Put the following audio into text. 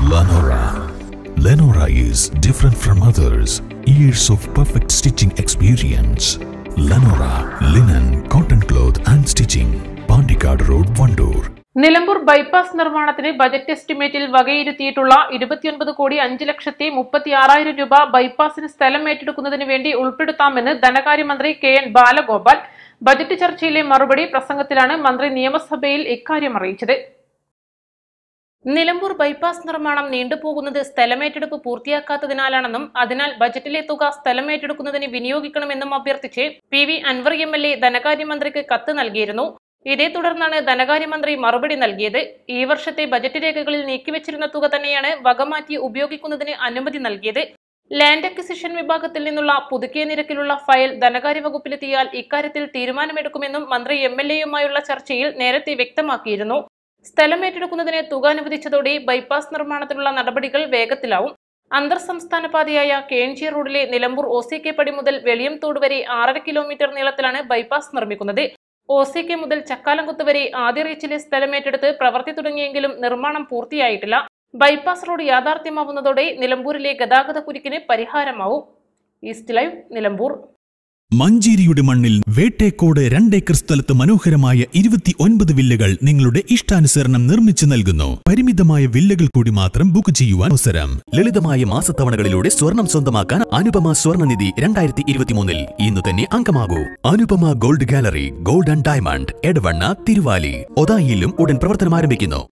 Lenora. Lenora is different from others. Years of perfect stitching experience. Lenora linen, cotton cloth and stitching. Pandikad Road, Vandoor. Nilambur bypass നിർമ്മാണത്തിന് budget എസ്റ്റിമേറ്റിൽ വകയിരുത്തിയിട്ടുള്ള ഇരുപത്തിയൊൻപത് കോടി അഞ്ച് ലക്ഷത്തി മുപ്പത്തി ആറായിരം രൂപ ബൈപ്പാസിന് സ്ഥലം ഏറ്റെടുക്കുന്നതിന് വേണ്ടി ഉൾപ്പെടുത്താമെന്ന് ധനകാര്യമന്ത്രി കെ എൻ ബാലഗോപാൽ ബജറ്റ് ചർച്ചയിലെ മറുപടി പ്രസംഗത്തിലാണ് മന്ത്രി നിയമസഭയിൽ ഇക്കാര്യം അറിയിച്ചത് നിലമ്പൂർ ബൈപ്പാസ് നിർമ്മാണം നീണ്ടുപോകുന്നത് സ്ഥലമേറ്റെടുപ്പ് പൂർത്തിയാക്കാത്തതിനാലാണെന്നും അതിനാൽ ബജറ്റിലെ തുക സ്ഥലമേറ്റെടുക്കുന്നതിന് വിനിയോഗിക്കണമെന്നും അഭ്യർത്ഥിച്ച് P V Anvar M L A ധനകാര്യമന്ത്രിക്ക് കത്ത് നൽകിയിരുന്നു ഇതേ തുടർന്നാണ് ധനകാര്യമന്ത്രി മറുപടി നൽകിയത് ഈ വർഷത്തെ ബജറ്റ് രേഖകളിൽ നീക്കിവച്ചിരുന്ന തുക തന്നെയാണ് വകമാറ്റി ഉപയോഗിക്കുന്നതിന് അനുമതി നൽകിയത് ലാൻഡ് അക്വിസിഷൻ വിഭാഗത്തിൽ നിന്നുള്ള പുതുക്കിയ നിരക്കിലുള്ള ഫയൽ ധനകാര്യ വകുപ്പിലെത്തിയാൽ ഇക്കാര്യത്തിൽ തീരുമാനമെടുക്കുമെന്നും മന്ത്രി എം എൽ എയുമായുള്ള ചർച്ചയിൽ നേരത്തെ വ്യക്തമാക്കിയിരുന്നു സ്ഥലം ഏറ്റെടുക്കുന്നതിന് തുക അനുവദിച്ചതോടെ ബൈപ്പാസ് നിർമ്മാണത്തിനുള്ള നടപടികൾ വേഗത്തിലാവും അന്തർ സംസ്ഥാന പാതയായ കേൺജി റോഡിലെ നിലമ്പൂർ ഒ സി കെ പടി മുതൽ വെളിയംതോട് വരെ ആറര കിലോമീറ്റർ നീളത്തിലാണ് ബൈപ്പാസ് നിർമ്മിക്കുന്നത് ഒ സി കെ മുതൽ ചക്കാലംകുത്ത് വരെ ആദ്യ റീച്ചിലെ സ്ഥലം ഏറ്റെടുത്ത് പ്രവർത്തി തുടങ്ങിയെങ്കിലും നിർമ്മാണം പൂർത്തിയായിട്ടില്ല ബൈപ്പാസ് റോഡ് യാഥാർത്ഥ്യമാവുന്നതോടെ നിലമ്പൂരിലെ ഗതാഗത കുരുക്കിന് പരിഹാരമാവും ഈസ്റ്റ് ലൈവ് നിലമ്പൂർ മഞ്ചേരിയുടെ മണ്ണിൽ വേട്ടേക്കോട് രണ്ടേക്കർ സ്ഥലത്ത് മനോഹരമായ ഇരുപത്തി ഒൻപത് വില്ലകൾ നിങ്ങളുടെ ഇഷ്ടാനുസരണം നിർമ്മിച്ചു നൽകുന്നു പരിമിതമായ വില്ലകൾ കൂടി മാത്രം ബുക്ക് ചെയ്യുവാൻ അവസരം ലളിതമായ മാസത്തവണകളിലൂടെ സ്വർണം സ്വന്തമാക്കാൻ അനുപമ സ്വർണ്ണനിധി രണ്ടായിരത്തി ഇരുപത്തിമൂന്നിൽ ഇന്ന് തന്നെ അംഗമാകൂ Anupama gold gallery gold and diamond Edavanna Thiruvali ഒതായിയിലും ഉടൻ പ്രവർത്തനം ആരംഭിക്കുന്നു